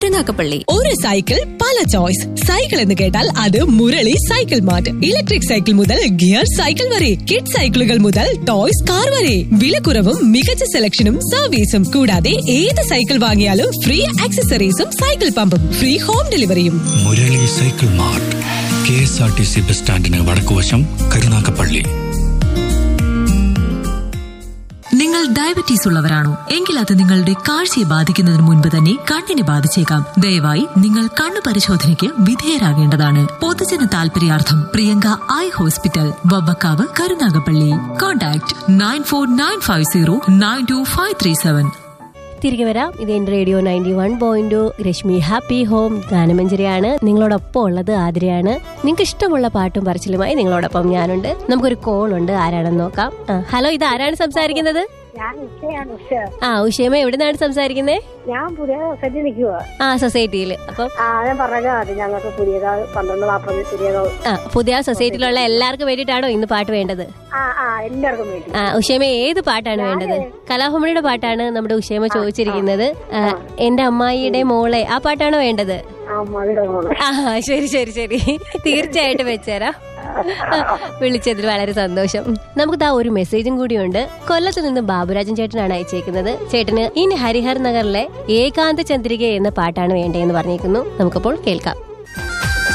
കരുനാഗപ്പള്ളി ഒരു സൈക്കിൾ പല choice cycle എന്ന് കേട്ടാൽ അത് Murali cycle mart electric cycle മുതൽ ഗിയർ സൈക്കിൾ വരെ കിഡ് സൈക്കിളുകൾ മുതൽ ടോയ്സ് കാർ വരെ വിലക്കുറവും മികച്ച സെലക്ഷനും സർവീസും കൂടാതെ ഏത് സൈക്കിൾ വാങ്ങിയാലും ഫ്രീ ആക്സസറീസും സൈക്കിൾ പമ്പും ഫ്രീ ഹോം ഡെലിവറിയും Murali cycle mart K S R T C bus സ്റ്റാൻഡിന് വടക്കുവശം കരുനാഗപ്പള്ളി നിങ്ങൾ ഡയബറ്റീസ് ഉള്ളവരാണോ എങ്കിൽ അത് നിങ്ങളുടെ കാഴ്ചയെ ബാധിക്കുന്നതിന് മുൻപ് തന്നെ കണ്ണിനെ ബാധിച്ചേക്കാം ദയവായി നിങ്ങൾ കണ്ണു പരിശോധനയ്ക്ക് വിധേയരാകേണ്ടതാണ് പൊതുജന താൽപര്യാർത്ഥം Priyanka eye hospital Vavvakkavu Karunagappally contact nine four nine five zero nine two five three seven തിരികെ വരാം ഇത് എന്റെ radio ninety one point Rashmi happy home ഗാനമഞ്ജരിയാണ് നിങ്ങളോടൊപ്പം ഉള്ളത് ആതിരയാണ് നിങ്ങൾക്ക് ഇഷ്ടമുള്ള പാട്ടും പറച്ചിലുമായി നിങ്ങളോടൊപ്പം ഞാനുണ്ട് നമുക്കൊരു കോൾ ഉണ്ട് ആരാണെന്ന് നോക്കാം ആ, ഹലോ ഇത് ആരാണ് സംസാരിക്കുന്നത് ഞാൻ ഉഷയാണ് ഉഷ ആ ഉഷയമ്മ എവിടെ നിന്നാണ് സംസാരിക്കുന്നത് ഞാൻ പുതിയ സെറ്റ് നിൽക്കുക ആ സൊസൈറ്റിയിൽ അപ്പം ആ ഞാൻ പറഞ്ഞാൽ മതി ഞങ്ങൾക്ക് പുതിയതാ പന്ത്രണ്ട് നാൽപ്പത് പുതിയതോ ആ പുതിയ സൊസൈറ്റിയിലുള്ള എല്ലാവർക്കും വേണ്ടിയിട്ടാണോ ഇന്ന് പാട്ട് വേണ്ടത് ആ ആ എല്ലാവർക്കും വേണ്ടി ആ ഉഷേമ ഏത് പാട്ടാണ് വേണ്ടത് കലാഭമണിയുടെ പാട്ടാണ് നമ്മുടെ ഉഷേമ ചോദിച്ചിരിക്കുന്നത് ആ, എന്റെ അമ്മായിയുടെ മോളെ ആ പാട്ടാണോ വേണ്ടത് ആ മകളുടെ മോള് ആ ശരി ശരി ശരി തീർച്ചയായിട്ടും വെച്ചേരാം വിളിച്ചതിൽ വളരെ സന്തോഷം നമുക്ക് ദാ ഒരു മെസ്സേജും കൂടിയുണ്ട് കൊല്ലത്ത് നിന്ന് ബാബുരാജൻ ചേട്ടനാണ് അയച്ചേക്കുന്നത് ചേട്ടന് ഇനി ഹരിഹർ നഗറിലെ ഏകാന്ത ചന്ദ്രിക എന്ന പാട്ടാണ് വേണ്ടതെന്ന് പറഞ്ഞേക്കുന്നു നമുക്കപ്പോൾ കേൾക്കാം